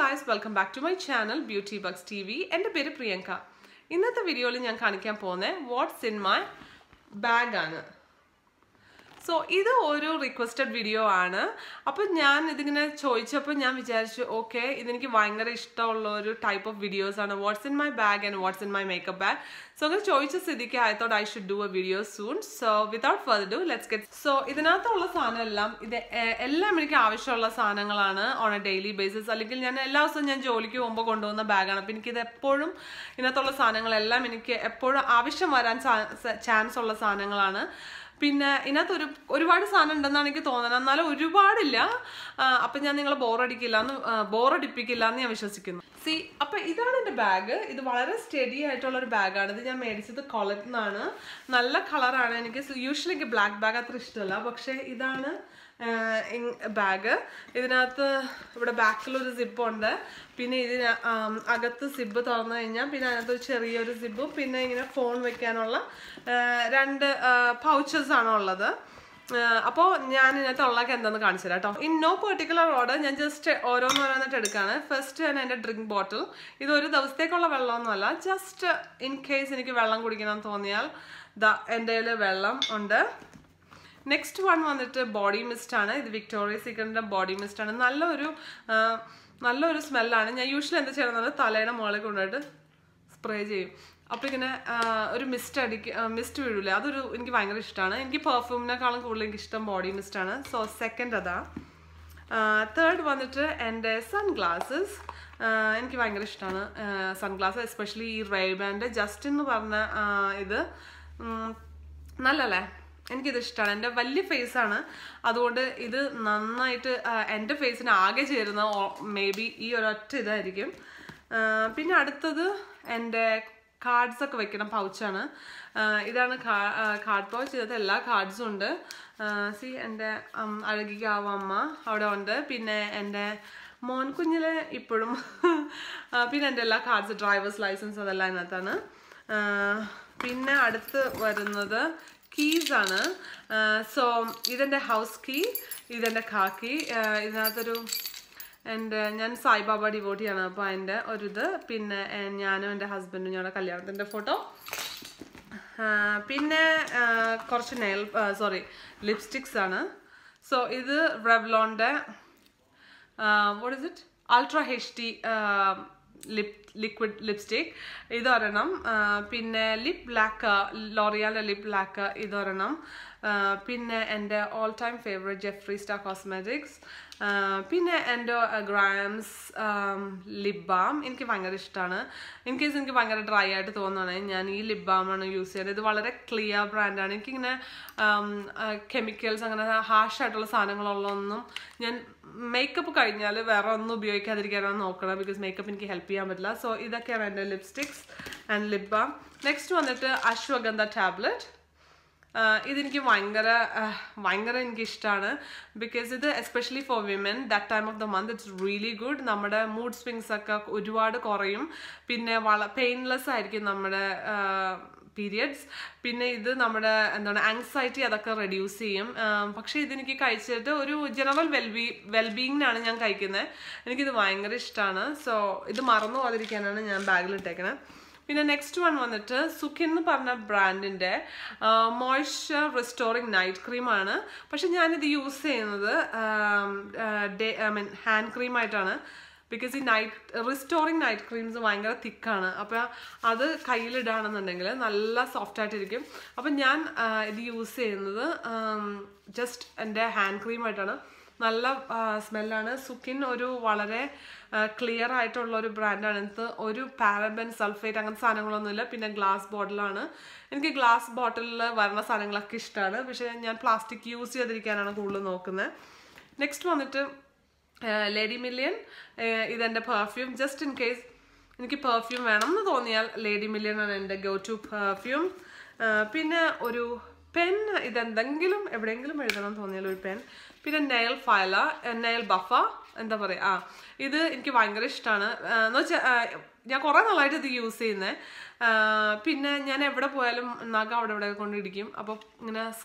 guys welcome back to my channel beauty bucks TV വി എൻ്റെ പേര് പ്രിയങ്ക ഇന്നത്തെ വീഡിയോയിൽ ഞാൻ കാണിക്കാൻ പോകുന്നത് വാട്ട്സ് ഇൻ മൈ ബാഗ് ആണ് സോ ഇത് ഒരു റിക്വസ്റ്റഡ് വീഡിയോ ആണ് അപ്പോൾ ഞാൻ ഇതിങ്ങനെ ചോദിച്ചപ്പോൾ ഞാൻ വിചാരിച്ചു ഓക്കെ ഇതെനിക്ക് ഭയങ്കര ഇഷ്ടമുള്ള ഒരു ടൈപ്പ് ഓഫ് വീഡിയോസ് ആണ് what's in my bag and what's in my makeup bag so അങ്ങനെ ചോദിച്ച സ്ഥിതിക്ക് I thought I should do a video soon so without further ado let's get so ഇതിനകത്തുള്ള സാധനം എല്ലാം ഇത് എ- എല്ലാം എനിക്ക് ആവശ്യമുള്ള സാധനങ്ങളാണ് ഓൺ എ ഡെയിലി ബേസിസ് അല്ലെങ്കിൽ ഞാൻ എല്ലാ ദിവസവും ഞാൻ ജോലിക്ക് പോകുമ്പോൾ കൊണ്ടുപോകുന്ന ബാഗാണ് അപ്പോൾ എനിക്കിത് എപ്പോഴും ഇതിനകത്തുള്ള സാധനങ്ങളെല്ലാം എനിക്ക് എപ്പോഴും ആവശ്യം വരാൻ ചാൻസ് ഉള്ള സാധനങ്ങളാണ് പിന്നെ ഇതിനകത്ത് ഒരു ഒരുപാട് സാധനം ഉണ്ടെന്നാണ് എനിക്ക് തോന്നുന്നത് എന്നാലും ഒരുപാടില്ല ആ, അപ്പം ഞാൻ നിങ്ങളെ ബോറടിക്കില്ല എന്ന് ബോറടിപ്പിക്കില്ല എന്ന് ഞാൻ വിശ്വസിക്കുന്നു സി അപ്പം ഇതാണ് എൻ്റെ ബാഗ് ഇത് വളരെ സ്റ്റഡി ആയിട്ടുള്ള ഒരു ബാഗാണ് ഇത് ഞാൻ മേടിച്ചത് കൊളത്ത് നിന്നാണ് നല്ല കളറാണ് എനിക്ക് യൂഷ്വലി എനിക്ക് ബ്ലാക്ക് ബാഗ് അത്ര ഇഷ്ടമല്ല പക്ഷേ ഇതാണ് ബാഗ് ഇതിനകത്ത് ഇവിടെ ബാക്കിലൊരു സിബ് ഉണ്ട് പിന്നെ ഇതിന് ആം, അകത്ത് സിബ് തുറന്നു കഴിഞ്ഞാൽ പിന്നെ അതിനകത്ത് ഒരു ചെറിയൊരു സിബും പിന്നെ ഇങ്ങനെ ഫോൺ വെക്കാനുള്ള ആ, രണ്ട് പൗച്ചസ് ആണ് ഉള്ളത് അപ്പോൾ ഞാൻ ഇതിനകത്ത് ഉള്ളതൊക്കെ എന്താണെന്ന് കാണിച്ചു തരാം കേട്ടോ ഇൻ നോ പെർട്ടിക്കുലർ ഓർഡർ ഞാൻ ജസ്റ്റ് ഓരോന്നോരോന്നിട്ട് എടുക്കുകയാണ് ഫസ്റ്റ് ഞാൻ എൻ്റെ ഡ്രിങ്ക് ബോട്ടിൽ ഇത് ഒരു ദിവസത്തേക്കുള്ള വെള്ളമൊന്നുമല്ല ജസ്റ്റ് ഇൻ കേസ് എനിക്ക് വെള്ളം കുടിക്കണം തോന്നിയാൽ ദാ എൻ്റെ കയ്യിൽ വെള്ളം ഉണ്ട് നെക്സ്റ്റ് വൺ വന്നിട്ട് ബോഡി മിസ്റ്റ് ആണ് ഇത് വിക്ടോറിയ സീക്രട്ടിന്റെ ബോഡി മിസ്റ്റ് ആണ് നല്ലൊരു ആ, നല്ലൊരു സ്മെല്ലാണ് ഞാൻ യൂഷ്വലി എന്താ ചെയ്യണമെന്ന് തലയുടെ മുകളിൽ കൊണ്ടുപോയിട്ട് സ്പ്രേ ചെയ്യും അപ്പോൾ ഇങ്ങനെ ആ, ഒരു മിസ്റ്റ് അടിക്ക മിസ്റ്റ് വീഴില്ലേ അതൊരു എനിക്ക് ഭയങ്കര ഇഷ്ടമാണ് എനിക്ക് പെർഫ്യൂമിനേക്കാളും കൂടുതൽ എനിക്ക് ഇഷ്ടം ബോഡി മിസ്റ്റ് ആണ് സോ സെക്കൻഡ് അതാ തേർഡ് വന്നിട്ട് എൻ്റെ സൺ ഗ്ലാസസ് എനിക്ക് ഭയങ്കര ഇഷ്ടമാണ് സൺ ഗ്ലാസ് എസ്പെഷ്യലി ഈ റേബാൻ്റെ ജസ്റ്റ് എന്ന് പറഞ്ഞ ആ, ഇത് ഉം, നല്ലല്ലേ എനിക്കിത് ഇഷ്ടമാണ് എൻ്റെ വലിയ ഫേസാണ് അതുകൊണ്ട് ഇത് നന്നായിട്ട് ആ, എൻ്റെ ഫേസിന് ആകെ ചേരുന്ന മേ ബി ഈ ഒരൊറ്റ ഇതായിരിക്കും ആ, പിന്നെ അടുത്തത് എൻ്റെ കാർഡ്സ് ഒക്കെ വെക്കണം പൗച്ചാണ് ഇതാണ് കാർഡ് പൗച്ച് ഇതിനകത്ത് എല്ലാ കാർഡ്സും ഉണ്ട് സി എൻ്റെ അഴകിക്കാവ് അമ്മ അവിടെ ഉണ്ട് പിന്നെ എൻ്റെ മോൻ കുഞ്ഞിലെ ഇപ്പോഴും ആ, പിന്നെ എൻ്റെ എല്ലാ കാർഡ്സ് ഡ്രൈവേഴ്സ് ലൈസൻസ് അതെല്ലാം അതിനകത്താണ് ആ, പിന്നെ അടുത്ത് വരുന്നത് കീസ് ആണ് സോ ഇതെൻ്റെ ഹൗസ് കീ ഇതെൻ്റെ കാ കീ ഇതിനകത്തൊരു എൻ്റെ ഞാൻ സായിബാബ ഡിവോട്ടിയാണ് അപ്പോൾ അതിൻ്റെ ഒരിത് പിന്നെ എ- ഞാനും എൻ്റെ ഹസ്ബൻഡും ഞങ്ങളുടെ കല്യാണത്തിൻ്റെ ഫോട്ടോ പിന്നെ ആ, കുറച്ച് നെയിൽ സോറി ലിപ്സ്റ്റിക്സ് ആണ് സോ ഇത് റെവ്ലോണിൻ്റെ what is it ultra H D lip liquid lipstick ഇതൊരെണ്ണം ആ, പിന്നെ ലിപ് ബ്ലാക്ക് ലോറിയാലെ ലിപ് ബ്ലാക്ക് ഇതൊരെണ്ണം ആ, പിന്നെ എൻ്റെ all time favourite Jeffree Star cosmetics പിന്നെ എൻ്റെ ഗ്രാംസ് ലിപ് ബാം എനിക്ക് ഭയങ്കര ഇഷ്ടമാണ് ഇൻ കേസ് എനിക്ക് ഭയങ്കര ഡ്രൈ ആയിട്ട് തോന്നുകയാണെങ്കിൽ ഞാൻ ഈ ലിപ് ബാമാണ് യൂസ് ചെയ്യുന്നത് ഇത് വളരെ ക്ലിയർ ബ്രാൻഡാണ് എനിക്കിങ്ങനെ കെമിക്കൽസ് അങ്ങനെ ഹാഷ് ആയിട്ടുള്ള സാധനങ്ങളുള്ളതൊന്നും ഞാൻ മേക്കപ്പ് കഴിഞ്ഞാൽ വേറെ ഒന്നും ഉപയോഗിക്കാതിരിക്കാനാണ് നോക്കണം ബിക്കോസ് മേക്കപ്പ് എനിക്ക് ഹെൽപ്പ് ചെയ്യാൻ പറ്റില്ല സോ ഇതൊക്കെയാണ് എൻ്റെ lipsticks and lip balm next വന്നിട്ട് അശ്വഗന്ധ ടാബ്ലറ്റ് ആഹ് ഇതെനിക്ക് ഭയങ്കര ആഹ് ഭയങ്കര എനിക്ക് ഇഷ്ടമാണ് ബിക്കോസ് ഇത് especially for women that time of the month it's really good നമ്മുടെ മൂഡ് സ്വിങ്സ് ഒക്കെ ഒരുപാട് കുറയും പിന്നെ വള പെയിൻലെസ് ആയിരിക്കും നമ്മുടെ പീരിയഡ്സ് പിന്നെ ഇത് നമ്മുടെ എന്താണ് ആങ്സൈറ്റി അതൊക്കെ റെഡ്യൂസ് ചെയ്യും ആഹ് പക്ഷേ ഇതെനിക്ക് കഴിച്ചിട്ട് ഒരു ജനറൽ വെൽബീ വെൽബീയിങ്ങിനാണ് ഞാൻ കഴിക്കുന്നത് എനിക്കിത് ഭയങ്കര ഇഷ്ടമാണ് സോ ഇത് മറന്നു പോകാതിരിക്കാനാണ് ഞാൻ ബാഗിൽ ഇട്ടേക്കണത് പിന്നെ നെക്സ്റ്റ് വൺ വന്നിട്ട് സുഖിൻ എന്ന് പറഞ്ഞ ബ്രാൻഡിൻ്റെ മോയ്സ്ചർ റിസ്റ്റോറിങ് നൈറ്റ് ക്രീമാണ് പക്ഷെ ഞാനിത് യൂസ് ചെയ്യുന്നത് ഡേ ഐ മീൻ ഹാൻഡ് ക്രീമായിട്ടാണ് ബിക്കോസ് ഈ നൈറ്റ് റിസ്റ്റോറിങ് നൈറ്റ് ക്രീംസ് ഭയങ്കര തിക്കാണ് അപ്പോൾ അത് കയ്യിലിടുകയാണെന്നുണ്ടെങ്കിൽ നല്ല സോഫ്റ്റ് ആയിട്ടിരിക്കും അപ്പം ഞാൻ ആ, ഇത് യൂസ് ചെയ്യുന്നത് ജസ്റ്റ് എൻ്റെ ഹാൻഡ് ക്രീമായിട്ടാണ് നല്ല സ്മെല്ലാണ് സുക്കിൻ ഒരു വളരെ ക്ലിയർ ആയിട്ടുള്ള ഒരു ബ്രാൻഡാണ് ഇത് ഒരു പാരബൻ സൾഫേറ്റ് അങ്ങനത്തെ സാധനങ്ങളൊന്നുമില്ല പിന്നെ ഗ്ലാസ് ബോട്ടിലാണ് എനിക്ക് ഗ്ലാസ് ബോട്ടിലിൽ വരുന്ന സാധനങ്ങളൊക്കെ ഇഷ്ടമാണ് പക്ഷേ ഞാൻ പ്ലാസ്റ്റിക് യൂസ് ചെയ്തിരിക്കാനാണ് കൂടുതൽ നോക്കുന്നത് നെക്സ്റ്റ് വന്നിട്ട് ലേഡി മില്യൻ ഇതെൻ്റെ പെർഫ്യൂം ജസ്റ്റ് ഇൻ കേസ് എനിക്ക് പെർഫ്യൂം വേണം എന്ന് തോന്നിയാൽ ലേഡി മില്യൺ ആണ് എൻ്റെ ഗോ ടു പെർഫ്യൂം പിന്നെ ഒരു പെൻ ഇതെന്തെങ്കിലും എവിടെയെങ്കിലും എഴുതണം എന്ന് തോന്നിയാൽ ഒരു പെൻ പിന്നെ നെയിൽ ഫയല നെയിൽ ബഫ എന്താ പറയുക ആ ഇത് എനിക്ക് ഭയങ്കര ഇഷ്ടമാണ് എന്ന് വെച്ചാൽ ഞാൻ കുറേ നാളായിട്ട് ഇത് യൂസ് ചെയ്യുന്നത് പിന്നെ ഞാൻ എവിടെ പോയാലും നഖം അവിടെ ഇവിടെ കൊണ്ടിടിക്കും അപ്പോൾ ഇങ്ങനെ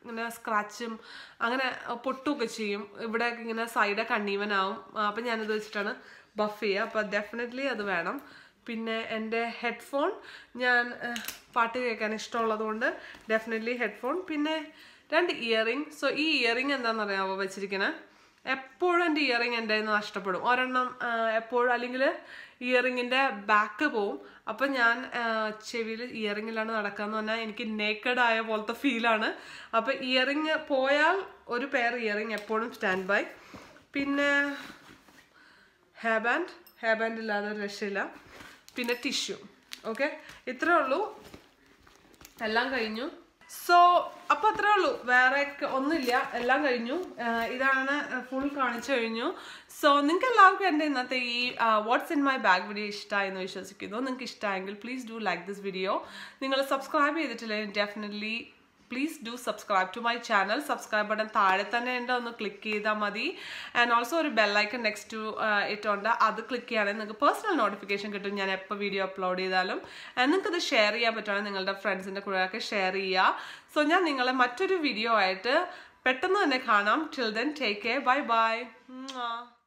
ഇങ്ങനെ സ്ക്രാച്ചും അങ്ങനെ പൊട്ടുമൊക്കെ ചെയ്യും ഇവിടെ ഇങ്ങനെ സൈഡൊക്കെ അണ്ണീവൻ ആവും അപ്പം ഞാനത് വെച്ചിട്ടാണ് ബഫ് ചെയ്യുക അപ്പം ഡെഫിനറ്റ്ലി അത് വേണം പിന്നെ എൻ്റെ ഹെഡ്ഫോൺ ഞാൻ ഏഹ്, പാട്ട് കേൾക്കാൻ ഇഷ്ടമുള്ളതുകൊണ്ട് ഡെഫിനറ്റ്ലി ഹെഡ്ഫോൺ പിന്നെ രണ്ട് ഇയറിംഗ് സോ ഈ ഇയറിംഗ് എന്താണെന്നറിയാമോ വെച്ചിരിക്കുന്നത് എപ്പോഴും എൻ്റെ ഇയറിംഗ് എൻ്റെ കയ്യിൽ നിന്ന് നഷ്ടപ്പെടും ഒരെണ്ണം ആ, എപ്പോഴും അല്ലെങ്കിൽ ഇയറിങ്ങിൻ്റെ ബാക്ക് പോവും അപ്പം ഞാൻ ചെവിയിൽ ഇയറിങ്ങിലാണ് നടക്കാന്ന് പറഞ്ഞാൽ എനിക്ക് നേക്കഡ് ആയ പോലത്തെ ഫീലാണ് അപ്പം ഇയറിങ് പോയാൽ ഒരു പെയർ ഇയറിങ് എപ്പോഴും സ്റ്റാൻഡ് ബൈ പിന്നെ ഹെയർ ബാൻഡ് ഹെയർ ബാൻഡ് ഇല്ലാതെ ഒരു രക്ഷയില്ല പിന്നെ ടിഷ്യൂ ഓക്കെ ഇത്രേ ഉള്ളൂ എല്ലാം കഴിഞ്ഞു സോ അപ്പൊ അത്രേ ഉള്ളൂ വേറെ ക- ഒന്നുമില്ല എല്ലാം കഴിഞ്ഞു ആഹ് ഇതാണ് ഫുൾ കാണിച്ചു കഴിഞ്ഞു സോ നിങ്ങൾക്ക് എല്ലാവർക്കും എൻ്റെ ഇന്നത്തെ ഈ what's in my bag video ഇഷ്ടമായി എന്ന് വിശ്വസിക്കുന്നു നിങ്ങൾക്ക് ഇഷ്ടമായെങ്കിൽ please do like this video നിങ്ങൾ സബ്സ്ക്രൈബ് ചെയ്തിട്ടില്ലെങ്കിൽ definitely please do subscribe to my channel subscribe button താഴെ തന്നെ ഉണ്ട് ഒന്ന് ക്ലിക്ക് ചെയ്താൽ മതി ആൻഡ് ഓൾസോ ഒരു ബെല്ലൈക്കൺ നെക്സ്റ്റ് ടു ഇട്ടുണ്ട് അത് ക്ലിക്ക് ചെയ്യുകയാണെങ്കിൽ നിങ്ങൾക്ക് പേഴ്സണൽ നോട്ടിഫിക്കേഷൻ കിട്ടും ഞാൻ എപ്പോൾ വീഡിയോ അപ്ലോഡ് ചെയ്താലും ആൻഡ് നിങ്ങൾക്ക് ഇത് ഷെയർ ചെയ്യാൻ പറ്റുവാണെങ്കിൽ നിങ്ങളുടെ ഫ്രണ്ട്സിൻ്റെ കൂടെയൊക്കെ ഷെയർ ചെയ്യുക സോ ഞാൻ നിങ്ങളെ മറ്റൊരു വീഡിയോ ആയിട്ട് പെട്ടെന്ന് തന്നെ കാണാം till then take care bye by